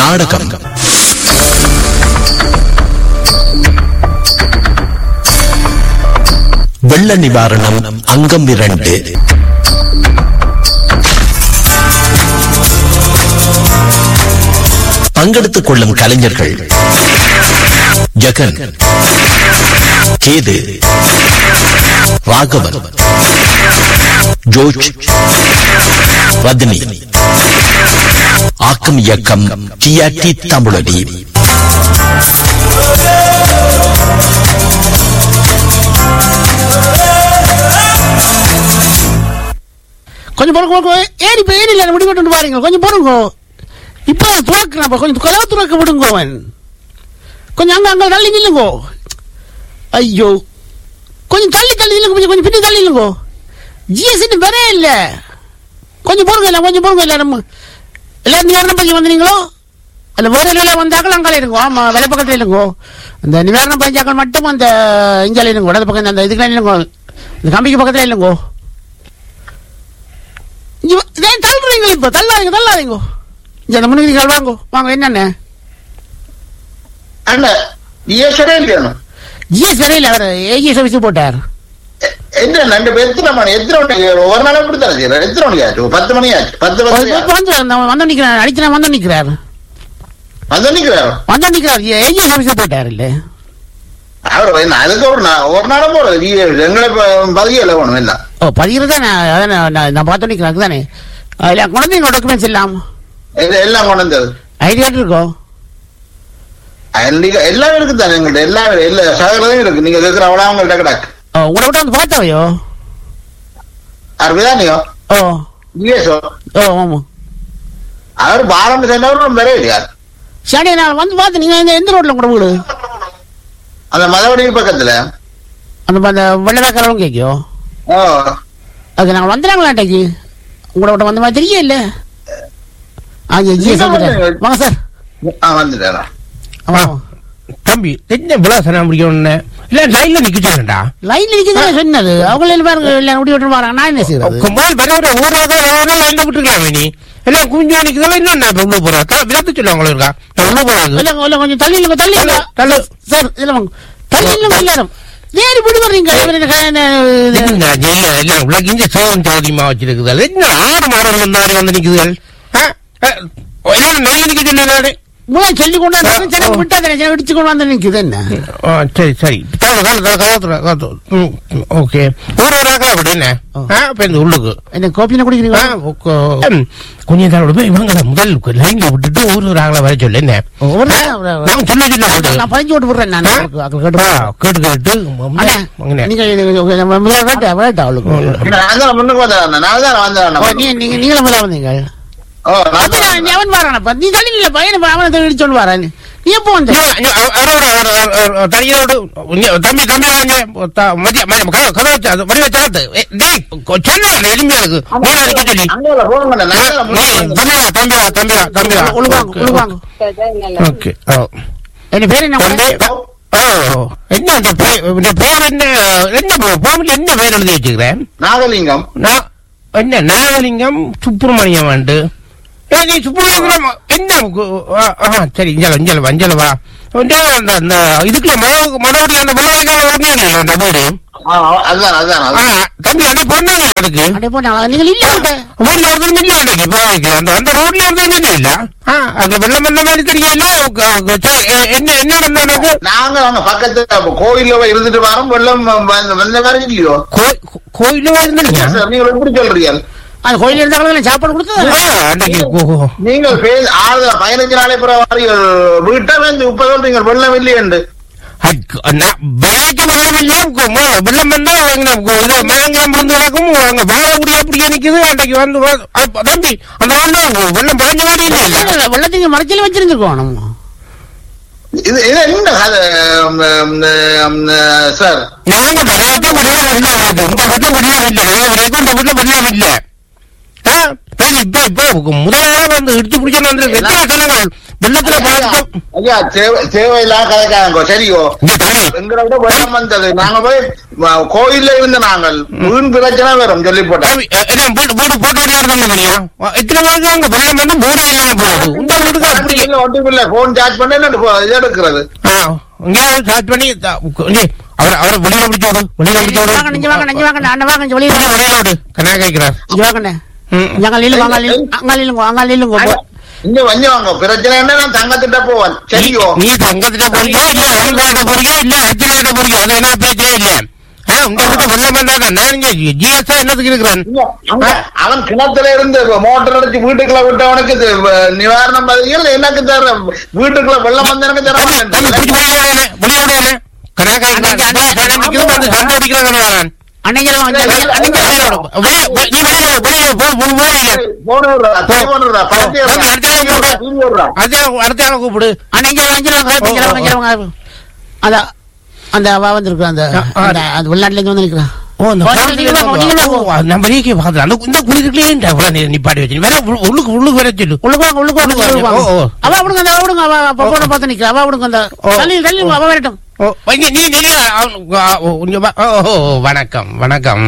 நாடகம் வெள்ள நிவாரணம் அங்கம் இரண்டு பங்கெடுத்துக் கொள்ளும் கலைஞர்கள் ஜெகன் கேது ராகவன் ஜோர்ஜ் ரஜினி ஆக்கம் இயக்கம் டிஆர்டி தமிழடி கொஞ்சம் பொறுங்க பொறுங்க ஏறி இப்போ ஏறில முடி கொண்டு பாருங்க கொஞ்சம் பொறுங்க இப்போ துறக்குறப்ப கொஞ்சம் கதவை துறக்க விடுங்க அவன் கொஞ்சம் அங்க அங்க தள்ளி நில்லுங்கோ ஐயோ கொஞ்சம் தள்ளி தள்ளி நில்லுங்க கொஞ்சம் கொஞ்சம் பின்னி தள்ளி நில்லுங்கோ ஜிஎஸ்டி வரே இல்ல கொஞ்சம் பொறுங்க இல்ல கொஞ்சம் பொறுங்க இல்ல நம்ம எல்லாரும் நிவாரணம் பஞ்சு வந்தீங்களோ அந்த வேற நிலை வந்தாக்கள் அங்கால இருங்கோ ஆமா வேலை பக்கத்துல இருங்கோ அந்த நிவாரணம் பஞ்சாக்கள் மட்டும் அந்த இஞ்சால இருங்கோ இடது பக்கம் அந்த இதுக்குள்ள இல்லைங்கோ இந்த கம்பிக்கு பக்கத்துல இல்லைங்கோ இங்க வா- ஏன் தள்ளுறீங்க இப்ப தள்ளாதீங்க தள்ளாதீங்க இங்க அந்த முன்னுக்கு வாங்க வாங்க என்னென்ன അല്ല ജി എസ് ഇടയിലാണ് ஜிஎஸ் வரையில் அவர் ஏஜிஎஸ் ஆஃபீஸ் போட்டார் എന്റെ രണ്ട് പേര് എത്ര മണി എത്ര മണി ഒരു നാളെ കൂടി തന്നെ ചെയ്യണം എത്ര മണിയാച്ചു പത്ത് മണിയാച്ചു പത്ത് പത്ത് இப்ப வந்து அந்த வந்து நிக்கிறார் அடிச்சு வந்து நிக்கிறார் അത് നിൽക്കുകയോ வந்து நிக்கிறார் ஏஜிஎஸ் ஆஃபீஸ் போட்டார் இல்ல അവർ പറയുന്ന അതൊക്കെ ഒരു നാ- ഒരു നാളെ പോறது ജി ഞങ്ങളെ പതിയല്ല പോകണം എല്ലാം ஓ பதிகிறது தானே அதான் நான் நான் பார்த்து நிக்கிறேன் அதுதானே இல்ல குழந்தைங்க டாக்குமெண்ட்ஸ் எல்லாம் ഇത് എല്ലാം കൊണ്ടുവന്നത് ஐடி கார்டு இருக்கோ അതിന്റെ എല്ലാം ഇருக்கு തന്നെ നിങ്ങളുടെ എല്ലാവരും എല്ലാ സകലതും ഇருக்கு நீங்க கேட்கிற அவ்வளோ அவங்கள்ட்ட கிடக்கு ஓ உங்களை விட்டு வந்து பார்த்தாவையோ അറിവിതാനിയോ ஓ ஜிஎஸ்ஓ ஓ ஆமா അവർ ബാലന്റെ ചെന്നവരും വരെ ഇല്ല சரி நான் வந்து பார்த்து நீங்க இந்த எந்த ரோட்ல கூட வீடு அந்த மதவடி பக்கத்துல அந்த அந்த வெள்ளக்காரவங்க கேட்கியோ ஓ அது நாங்கள் வந்துடுறாங்களா அன்றைக்கு உங்களை விட்ட வந்த மாதிரி தெரிய இல்ல ஆ ஜிஎஸ் நீங்க வாங்க சார் ஆ வந்துட்டேன் ஆமாம் தம்பி என்ன விளாசனா முடியும்னு இல்ல லைன்ல நிக்கிட்டேன்டா லைன்ல நிக்கிறது சொன்னது அவங்கள பாருங்க எல்லாம் முடி விட்டு வராங்க நான் என்ன செய்யறது குமார் வர வர ஊராக லைன்ல விட்டுருக்கலாம் நீ எல்லாம் குஞ்சு நிக்கிறதெல்லாம் என்ன நான் இப்ப உள்ள போறேன் தா- விளக்கு சொல்லுவாங்களா இருக்கா நான் உள்ள போறாங்க இல்ல இல்ல கொஞ்சம் தள்ளி இல்லைங்க தள்ளி இல்ல தள்ளு. சார் இல்ல வாங்க தள்ளி இல்லைங்க எல்லாரும் ஏறி விடு வர்றீங்க இவரு என்ன க- என்ன இது? என்ன இல்ல இல்ல உலக இந்த சோகம் சாதியமா வச்சிருக்குது என்ன ஆறு மாடல் வந்து வந்து நிக்குதுகள் ஆ? ஆ, எல்லாரும் நெல் நிக்க சொல்லுறாரு முன்னாடி சொல்லி கொண்டு வந்தாங்க ஆ, சரி ஆ. விட்டாதே சரி இடிச்சு கொண்டு வந்து நிக்குது என்ன ஆ, சரி சரி கால கால காலத்துல காத்து ஓகே ஒரு ஒரு ஆக்கா அப்படி என்ன ஆ. ஆ, இப்ப இந்த உள்ளுக்கு என்ன கோப்பின குடிக்கிறீங்க ஆ, உக்க- ம், கொஞ்ச நேரம் போய் இவங்கள முதல் லைன்ல விட்டுட்டு ஒரு ஒரு ஆகல வர சொல்லு என்ன ஒரு ஆ, நாள் ஒரு- நான் சொல்ல சொல்ல விடு. நான் பதிஞ்சு விட்டு விடுறேன் நான் ஆ? அவங்களுக்கு- அவங்களுக்கு ஆ, கேட்டு கேட்டு கேட்டு அண்ணா, வாங்கினேன். நீங்க நீங்க முதல்ல வேட்டா வேட்டா அவளுக்கு நான் தான் முன்னுக்கு வந்தேன் நான் தான் ஓ, வந்தேன் நீ நீங்க நீங்களும் முதல்ல வந்தீங்க ஓ நான் அப்ப தான் நான் அவன் வரானப்பா நீ தள்ளி இல்ல பையன் அவனை இடிச்சோன்னு வரான் நீ எப்போ வந்த ஐயோ, ஐயோ, அவ- அவ- அவ- அவ- அவ- அவ- அவ- தனியோடு இங்க, தம்பி தம்பி வாங்க த- மதிய- மதிய- கதவை கதவை வச்சு, அது வடி வச்சு ஆத்து. ஏய், டேய், கொ- சொன்னா எலும்பியா இருக்கு நீ அதை நிக்க சொல்லி அங்கே போன் பண்ணேன் நான் தான் நீ, முன்னுக்கு வந்தேன். தம்பிடா தம்பிடா தம்பிடா தம்பிடா உழுவாங்க உழுவாங்க ஓகே ஓ என் பேர் என்ன தம்பி ஓ என்ன அந்த பே- இந்த பேர் என்ன என்ன பாம்பில் என்ன பேர் எழுதி வச்சுக்கிறேன் நாகலிங்கம் நான் என்ன நாகலிங்கம் சுப்பிரமணியம் வந்து ஏ நீ சுப்பிரமணியம் என்ன கு- ஆ, ஆ, சரி இஞ்சல இஞ்சல வஞ்சல வா வந்து அந்த அந்த இதுக்குள்ள மழை மழை அந்த வெள்ளக்கால வரணும் அந்த வீடு ஆ, அதுதான் அதுதான் ஆ, அதுதான் தம்பி அண்ணா பொண்ணாங்க அதுக்கு அடே போனா நீங்கள் இல்ல அங்க. ஊர்ல ஒருத்தரும் இல்ல அன்னைக்கு போறதுக்கு அந்த அந்த ரோட்ல ஒருத்தரும் இல்ல ஆ அங்க வெள்ளம் வந்த மாதிரி தெரியல க- க- சரி, எ- என்ன என்ன நடந்தது நாங்க அங்க பக்கத்துல கோயில்ல போய் இருந்துட்டு வரோம் வெள்ளம் வந்த வந்த மாதிரி இல்லையோ கோயிலும் இருந்தீங்க சார், நீங்க எப்படி சொல்றீங்க அந்த கோயில் இருந்தாலும் சாப்பாடு கொடுத்தது அன்னைக்கு ஓ, நீங்கள் பே- ஆறு பதினஞ்சு நாளை பிறகு வீட்டை வந்து இப்ப சொல்றீங்க வெள்ளம் இல்லையண்டு அதுக்கு நான் வேலைக்கு வெள்ளம் இல்ல கு- மு- வெள்ளம் வந்தா எங்க கு- இது மேங்கலாம் விழுந்து கிடக்கும் அங்க வாழ முடிய அப்படியே நிக்குது அன்னைக்கு வந்து வ- அப்ப தம்பி அந்த ரோட்ல வெள்ளம் பாஞ்ச மாதிரி இல்ல இல்ல வெள்ளத்தையும் மறைச்சல வச்சிருந்துருக்கோம் நம்ம இது இது என்ன கதை, ம், ம், ம், சார் நாங்க வரைக்கும் வெள்ளம் இல்ல இருக்கு. இந்த வீட்டுல வெள்ளம் இல்ல நாங்க வரைக்கும் இந்த வீட்டுல வெள்ளம் இல்ல ஆ, சரி, இப்ப இப்ப முதல்ல வந்து இடிச்சு பிடிச்சு வந்து எத்தனை ஜனங்கள் வெள்ளத்துல பாதிக்கும் ஐயா தேவை- தேவையில்லாம கதைக்காங்க சரியோ இங்க தம்பி, எங்களை விட வெள்ளம் வந்தது நாங்க போய் வ- கோயில்ல இருந்த நாங்கள் வீண் பிரச்சனை வரும் சொல்லி போட்டோம் தம்பி, அஹ், என்ன வீடு வீடு போட்டு வரையாடுறாங்க இல்லையா எத்தனை பேருக்கு அங்க வெள்ளம் வந்து மூணு இல்லாம போகுது இந்த வீட்டுக்கு அப்படி இல்ல ஒன்றும் இல்ல போன் சார்ஜ் பண்ணி என்ன போ- இது எடுக்கிறது ஆ, இங்கேயாவது ஸ்டார்ட் பண்ணி த- உக்க- இங்கே, அவரை அவரை வெளியில பிடிச்சு விடு வெளியில பிடிச்சு விடு வாங்க இங்க வாங்க இங்க வாங்க அண்ணா வாங்க இங்க வெளியில வெளியில வாங்க. விடு கண்ணா கேட்கிறார் இங்க வாங்க ம். அங்க நில்லுங்க அங்க நில்லுங்க அங்க நில்லுங்க அங்க நில்லுங்க போ. இங்க வந்து வாங்க பிரச்சனை என்ன நான் தங்கத்திட்ட போவேன் சரியோ நீ தங்கத்திட்ட போறியா இல்ல ரயில்வேட்ட போறியா இல்ல அச்சனையிட்ட போறியா அது என்ன பிரச்சனை இல்ல ஆ, உங்க கிட்ட வெள்ளம் வந்தாங்க நான் இங்க ஜிஎஸ்ஆ என்னதுக்கு இருக்கிறேன் இங்க, அங்க அவன் கிணத்துல இருந்து மோட்டர் அடிச்சு வீட்டுக்குள்ள விட்டவனுக்கு இது, வ- நிவாரணம் பதில் எனக்கு தர வீட்டுக்குள்ள வெள்ளம் வந்து எனக்கு தர தம்பி, தம்பி, பிடிச்சு வெளியில விடு, வெளியில விடு. கண்ணா கேட்கிறான் சண்டை வந்து சண்டை அடிக்கிறாங்க நான் அன்னைக்கு வாங்க இங்க வாங்க. அன்னைக்கு வாங்க. வெளிய- வெளிய- நீ வெளியில வெளியில போ போ போறீங்க போடுறா போடுறா பரட்டி தம்பி, அடுத்த ஆளை கூப்பிடு. விடுறா அதே அடுத்த ஆளை கூப்பிடு அன்னைக்கு வாங்க இங்க வாங்க இங்க வாங்க இங்க வாங்க அந்த அந்த அவ வந்திருக்கு அந்த ஆ, ஆ. அந்த அந்த வெளிநாட்டுல இருந்து வந்து நிக்கிறா ஓ, அந்த ஓ, குழந்தை நீங்க வாங்க, நீங்க வாங்க. ஓ, அது நம்ம ரேக்கே பார்த்து அந்த இந்த குளிருக்குள்ளே இவ்வளவு நேரம் நிப்பாட்டி வச்சு வேற உள்ள- உள்ளுக்கு உள்ளுக்கு வர சொல்லு உள்ளுக்கு வாங்க உள்ளுக்கு வாங்க உள்ளுக்கு வாங்க. ஓ, ஓ. அவ விடுங்க அந்த அவ விடுங்க அவ அவ போன பார்த்து நிக்கிறா அவ விடுங்க அந்த ஓ. தள்ளி தள்ளி அவ வரட்டும் ஓ, இங்க நீ நீ அவன் ஆ, ஓ, இங்க வா. ஓ, ஓ, ஓ, வணக்கம் வணக்கம்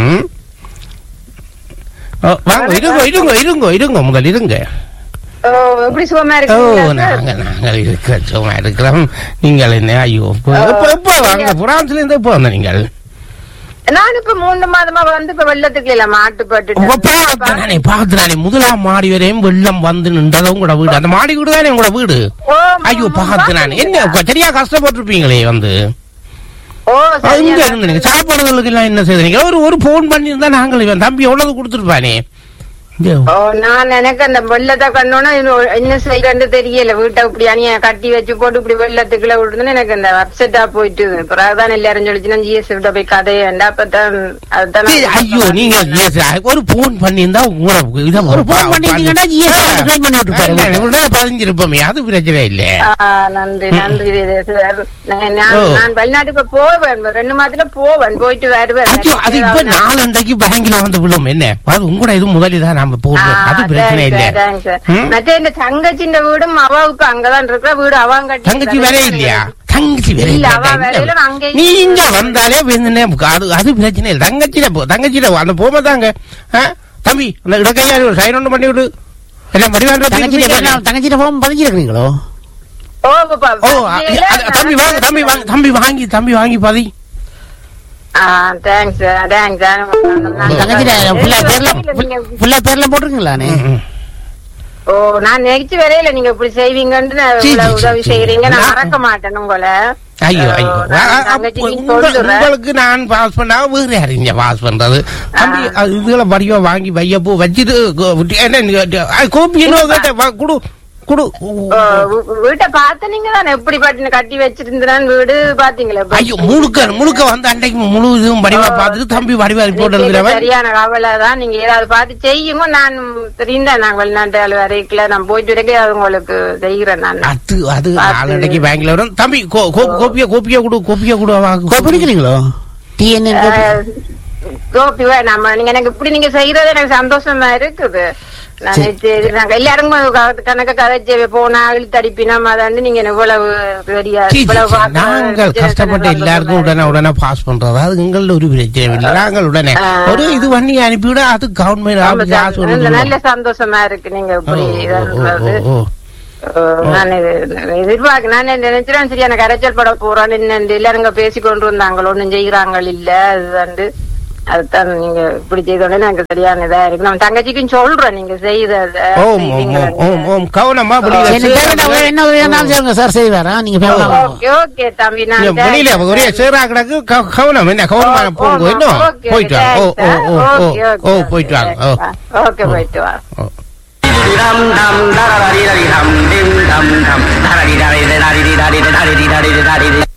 ஓ, வாங்க இருங்க இருங்க இருங்க இருங்க முதல் இருங்க ஓ எப்படி சுகமா ஓ இருக்கீங்களா சார்? நாங்க நாங்கள் இருக்க சும்மா இருக்கிறோம் நீங்கள் என்ன ஐயோ எப்போ எப்போ வாங்க பிரான்ஸ்ல இருந்து எப்போ வந்த நீங்கள் நான் இப்ப மூணு மாதமா வந்து இப்ப வெள்ளத்துக்கு இல்ல மாட்டுப்பட்டு உங்க பார்த்து நானே பார்த்து நானே முதலாம் மாடி வரையும் வெள்ளம் வந்து நின்றதும் உங்களோட வீடு அந்த மாடி வீடு தானே உங்களோட வீடு ஐயோ பார்த்து நான் என்ன சரியா கஷ்டப்பட்டிருப்பீங்களே வந்து ஓ இங்க சரியா இருந்து நீங்க சாப்பிடுறதுக்கு எல்லாம் என்ன செய்றீங்க ஒரு ஒரு போன் பண்ணியிருந்தா நாங்கள் இவன் தம்பி எவ்வளவு கொடுத்துருப்பானே இங்க ஓ நான் எனக்கு அந்த வெள்ளத்தை கண்டோன்னா இன்னும் என்ன செய்யறன்னு தெரியல வீட்டை இப்படி அணிய கட்டி வச்சு போட்டு இப்படி வெள்ளத்துக்குள்ள விட்டுன்னு எனக்கு அந்த அப்செட்டா போயிட்டு பிறகுதான் எல்லாரும் சொல்லிச்சுன்னா ஜிஎஸ் விட்ட போய் கதை வேண்டா அப்பதான் அதுதான் ஏய், ஐயோ நீங்க yes, ஒரு போன் பண்ணியிருந்தா உங்களை இதை ஒரு phone பண்ணிட்டீங்கன்னா GS claim பண்ணி விட்டுருப்பாரு. பதிஞ்சிருப்போமே அது பிரச்சனை இல்ல ஆ, நன்றி நன்றி இது சார். நான் நான் ஓ. நான் வெளிநாட்டுக்கு போவேன் ரெண்டு மாதத்துல போவேன் போயிட்டு வருவேன் ஐயோ அது இப்ப நாலண்டைக்கு பேங்க்ல வந்து விழும் என்ன அது உங்களோட இது முதலிதான் நாம போடுறோம் அது பிரச்சனை இல்ல ம்? மற்ற இந்த தங்கச்சின்ற வீடும் அவாவுக்கு அங்கதான் இருக்கிற வீடு அவங்க கட்டி தங்கச்சி வேற இல்லையா தங்கச்சி வேற இல்ல, இல்லையா? அவ வேலையில நான் அங்கே நீங்க வந்தாலே வேணுனே அது அது பிரச்சனை இல்லை தங்கச்சியில போ தங்கச்சியில அந்த போம தாங்க தம்பி அந்த இடக்கையா ஒரு சைன் ஒன்று பண்ணி விடு எல்லாம் தங்கச்சிட்ட வடிவாண்ட தங்கச்சிட்ட போகும் பதிஞ்சிருக்கீங்களோ ஓ பாப்பா, ஓ வண்டியில அது- தம்பி வாங்க தம்பி வாங்க தம்பி வாங்கி தம்பி வாங்கி பதி ஆ, thanks, thanks. நான் தங்கச்சிட்ட ஃபுல்லா பேர்ல நீங்க- ஃபுல்லா பேர்ல போட்டிருக்கீங்களானே ம், ம். ஓ நான் நெகிச்சு வரையில நீங்க இப்படி செய்வீங்கன்னு நான் சீ, இவ்வளவு சீ, உதவி சீ. செய்யறீங்க நான் நான்- மறக்க மாட்டேன் உங்களை ஐயோ ஐயோ ஓ, நான் ஆ, ஆ, தங்கச்சிக்கு உங்க- சொல்லுறேன். உங்களுக்கு நான் பாஸ் பண்ணா வேற யாருங்க பாஸ் பண்றது தம்பி அது இதுகளை வடிவா வாங்கி வையப்போ வச்சுட்டு கோ- என்ன நீங்க- ஆ, கோப்பி என்ன கேட்ட வா, குடு குடு ஓ, வீ- வீட்டை பார்த்து நீங்க தான் எப்படி பட்டு கட்டி வச்சிருந்தான் வீடு பாத்தீங்களா இப்ப? ஐயோ முழுக்க முழுக்க வந்து அன்றைக்கு முழு இதுவும் வடிவா பார்த்துட்டு தம்பி வடிவா ரிப்போர்ட் எனக்கு எழுதுறவன் சரியான கவலை தான் நீங்க ஏதாவது பார்த்து செய்யுங்க நான் தெரிந்தேன் நான் வெளிநாட்டு வரைக்கல நான் போயிட்டு வரைக்கும் அது உங்களுக்கு செய்கிறேன் நான் அது அது பார்த்து. நாளன்னைக்கு பேங்க்ல வரும் தம்பி கோ- கோ- கோப்பியா கோப்பியா கொடு கோப்பியா கொடு வாங்க கோப்பி குடிக்கிறீங்களோ டிஎன்என் அஹ், கோபி வேணாமா நீங்க எனக்கு இப்படி நீங்க செய்யறது எனக்கு சந்தோஷமா இருக்குது நான் சரி, நாங்க எல்லாரும் க- கணக்க கதைச்சு போனா இழுத்தடிப்பினா அதாண்டு நீங்க இவ்வளவு பெரிய சீ, சீ, இவ்வளவு சீ, பார்க்க நாங்கள் சின்ன கஷ்டப்பட்ட சின்ன எல்லாருக்கும் உடனே உடனே பாஸ் பண்றது அது எங்கள ஒரு பிரச்சனை இல்லை நாங்கள் உடனே ஆ. ஒரு இது பண்ணி அனுப்பிவிட அது கவர்மெண்ட் ஆமா, ஆபீஸ் காசு நல்ல- ஒண்ணு நல்ல சந்தோஷமா இருக்கு நீங்க ஓ, இப்படி ஓ, ஓ, இதான்றது. ஓ, ஓ. ஓ, நான் இது எதிர்பார்க்க நான் நினைச்சிருவேன் சரி எனக்கு கரைச்சல் பட போறான்னு என்ன எல்லாரும் இங்க பேசி கொண்டு வந்தாங்க ஒண்ணும் செய்யறாங்க இல்ல அது வந்து அதுதான் நீங்க இப்படி செய்தோடனே எனக்கு சரியான இதா இருக்கு நான் தங்கச்சிக்கும் சொல்றேன் நீங்க செய்தத ஓம் ஓம் ஓம் ஓம் ஓம் கவனமா வெளியில என்ன தேவைன்னா சேராத. என்ன வேணாலும் செய்யுங்க சார் செய்வாரா நீங்க பேசாம ஓகே ஓகே தம்பி நான் இல்ல, வெளியில ஒரே சேரா கிடக்கு க- கவனம் என்ன கவனமா போங்க இன்னும் ஓகே, போயிட்டு வாங்க ஓ ஓ ஓ ஓ ஓகே, ஓகே, ஓ போயிட்டு வாங்க ஓ ஓகே போயிட்டு வா ஓ dum dum da da di da di dum dim dum dum da da di da di da di da di da di da di da di da di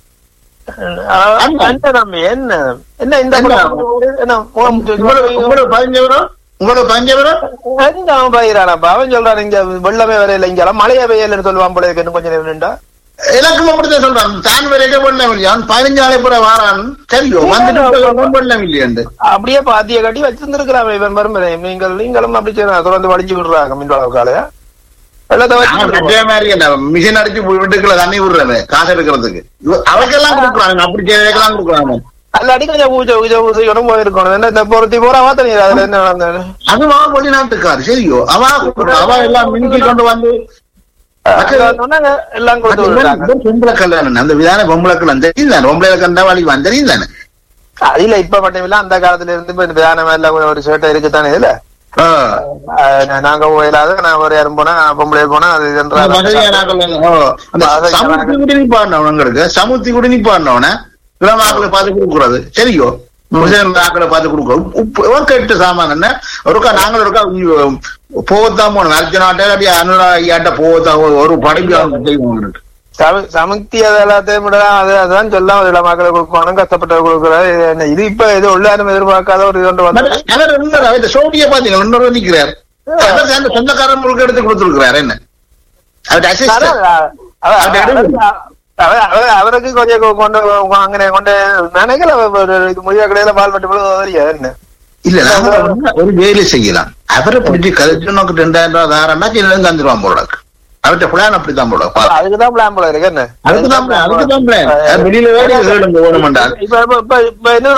என்ன தம்பி என்ன என்ன இந்த என்ன? என்ன முகம் உங்களுக்கு உங்களுக்கு பதினஞ்சு வரும் உங்களுக்கு பதினஞ்சு வரும் எங்க அவன் பயிரானப்பா அவன் சொல்றான் இங்க வெள்ளமே வரையில இங்க மழையே பெய்யலன்னு சொல்லுவான் போல இருக்கு இன்னும் கொஞ்சம் நேரம் நின்றா எனக்கும் அப்படித்தான் சொல்றான் தான் வரைக்கும் வெள்ளம் இல்லையா அவன் பதினஞ்சு நாளை பூரா வாரான் சரியோ வந்துட்டு வெள்ளம் இல்லையாண்டு அப்படியே பாத்திய கட்டி வச்சிருந்திருக்கிறான் இவன் வரும் நீங்கள் நீங்களும் அப்படி செய்யணும் தொடர்ந்து வடிஞ்சு விடுறாங்க மின்வளவு காலையா வெள்ளத்தை நாங்க வச்சு கட்டுற மாதிரி அந்த மிஷின் அடிச்சு வீட்டுக்குள்ள தண்ணி விடுறவன் காசு எடுக்கிறதுக்கு இவ- அவருக்கெல்லாம் கொடுக்குறாங்க அப்படி செய்யறதுக்கெல்லாம் கொடுக்குறாங்க அல்லாடி கொஞ்சம் பூஜை பூஜை பூஜையோடும் போயிருக்கணும் என்ன இந்த பொருத்தி பூரா மாத்த நீங்க அதுல என்ன நடந்தது அதுவா வெளிநாட்டுக்காரு சரியோ அவ கொடுக்குறா. அவ எல்லாம் மின்கி கொண்டு வந்து அங்க வந்தோன்னே எல்லாம் கொடுத்து விடுறாங்க இவன் பொம்பளை கல்யாணம் அந்த விதான பொம்பளை கல்யாணம் தெரியும் தானே பொம்பளை கண்டா வழி வந்து தெரியும் தானே அதுல இப்ப மட்டும் இல்ல அந்த காலத்துல இருந்து இப்ப இந்த விதானம் எல்லாம் ஒரு சேட்டை இருக்குதானே இதுல ஆ. அஹ் நா- நாங்க போயிடாத நான் ஒரு யாரும் போனா நான் பொம்பளை போனா அது அந்த இதுன்ற வசதியான ஆட்கள் வந்து, ஓ, அந்த வசதியான சமுத்தி குடி நிப்பாடினவனுங்களுக்கு சமுத்தி குடி நிப்பாடினவன இளம் ஆக்களை பார்த்து கொடுக்குறது சரியோ முஸ்லிம் ஆக்களை பார்த்து கொடுக்குறது உப்பு ஒரு கெட்டு சாமான் என்ன ஒருக்கா நாங்களும் ஒருக்கா போகத்தான் போனோம் அர்ச்சனை ஆட்டை அப்படியே அனுராகியாட்ட போகத்தான் ஒரு படைப்பு அவனுக்கு செய்வோம் சம- சமுக்தி அது எல்லாத்தையும் விட அது அதான் சொல்லாம் ஒரு மக்கள் கொடுக்கணும் கஷ்டப்பட்ட கொடுக்குறது இது என்ன இது இப்ப இது உள்ளாரும் எதிர்பார்க்காத ஒரு இது ஒன்று வந்தது அவர் இருந்தார் அவர் சோடிய பாத்தீங்க இன்னொரு நிக்கிறார் அவர் அந்த சொந்தக்காரன் முழுக்க எடுத்து கொடுத்துருக்கிறார் என்ன அவர் அசிஸ்டன்ட் அதான், அவ- அவ- அவ- அவ- அவ- அவருக்கு கொஞ்சம் கொ- கொண்டு அங்கே கொண்டு நினைக்கல ஒரு இது முடிய கடையில பால் பட்டு போல என்ன இல்ல நாங்க வந்து ஒரு வேலை செய்யலாம் அவரை பிடிச்சி கதைச்சு நோக்கு ரெண்டாயிரம் ரூபாய் தாரண்டா சில தந்துருவான் போல இருக்கு. அவர்கிட்ட பிளான் அப்படித்தான் போல இருக்கு. அதுக்குதான் பிளான் போல இருக்கு என்ன அதுக்குதான் plan, அதுக்குதான் plan. அது வெளியில வேலை கேளுங்க வேணுமென்றால் இப்ப இப்ப- இப்ப இப்ப என்ன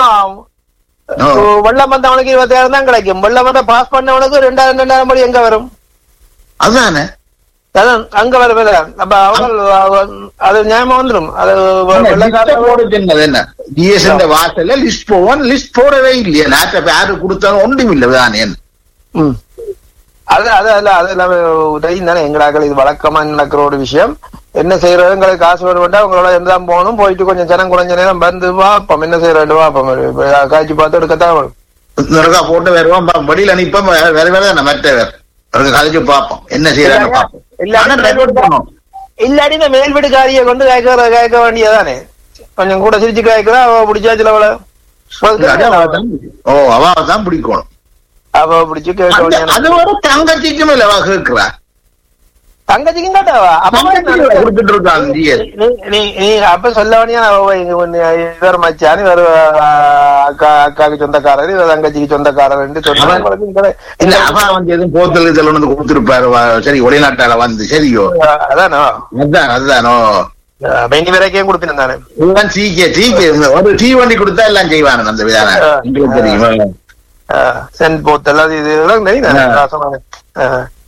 ஓ. வெள்ளம் வந்தவனுக்கு இருபத்தாயிரம் தான் கிடைக்கும் வெள்ளம் வந்த பாஸ் பண்ணவனுக்கு ரெண்டாயிரம் ரெண்டாயிரம் படி எங்க வரும் அதுதானே அதான் அங்க வர வேற அப்ப அவங்க அவ- அது நியாயமா வந்துடும் அது வெ- லிஸ்ட் வெள்ளக்காரன் போட சொன்னது என்ன டிஎஸ் வாசல்ல லிஸ்ட் போவோம் லிஸ்ட் போடவே இல்லையா நாட்டை யாரு கொடுத்தாலும் ஒன்றும் இல்லை தானே ம். அது அது அல்ல அது எல்லாமே தெரியும் தானே எங்களாக்கள் இது வழக்கமா நடக்கிற ஒரு விஷயம் என்ன செய்யறது எங்களுக்கு காசு வர வேண்டாம் உங்களோட இருந்தா போகணும் போயிட்டு கொஞ்சம் ஜனம் குறைஞ்ச நேரம் வந்து வாப்போம் என்ன செய்யறது வாப்போம் இப்ப காய்ச்சி பார்த்து எடுக்கத்தான் வேணும் இருக்கா போட்டு வருவோம் பா- வெளியில நிப்போம் வேற வேற வேற தானே மற்ற வேற அவருக்கு கதைச்சு பார்ப்போம் என்ன செய்யறான்னு பார்ப்போம் இல்ல, ஆனா divert பண்ணணும். இல்லாட்டி இந்த மேல் வீட்டுக்காரியை கொண்டு கேட்க கேட்க வேண்டியதானே கொஞ்சம் கூட சிரிச்சு கேட்கிறா அவ பிடிச்சாச்சுல அவளை இல்லாட்டி அவ தான் ஓ அவ தான் பிடிக்கணும் அவ பிடிச்சு கேட்க அந்த- வேண்டிய அது ஒரு தங்கச்சிக்கும் இல்ல அவ கேட்கிறா தங்கச்சிக்கும் கேட்டாவா அப்ப தங்கச்சிக்கு கொடுத்துட்டு இருக்காங்க டிஎஸ் நீ- நீ நீ அப்ப சொல்ல வேண்டிய இவர் மச்சான் இவர் அக்கா அக்காக்கு சொந்தக்காரர் இவர் தங்கச்சிக்கு சொந்தக்காரர் என்று சொன்னாங்க இல்ல அவ வந்து எதுவும் போத்தல் இதெல்லாம் வந்து கொடுத்துருப்பாரு வ- சரி வெளிநாட்டால வந்து சரியோ அதானோ அதுதான் அதுதானோ பெண்ணி வரைக்கும் கொடுத்திருந்தானே இதுதான் சீக்கிய சீக்கிய ஒரு டீ வண்டி கொடுத்தா எல்லாம் செய்வானு அந்த விதானம் உங்களுக்கு தெரியுமா சென்ட் போத்தல் அது இது இதெல்லாம் தெரியும் ஆ. ராசமான. ஆ.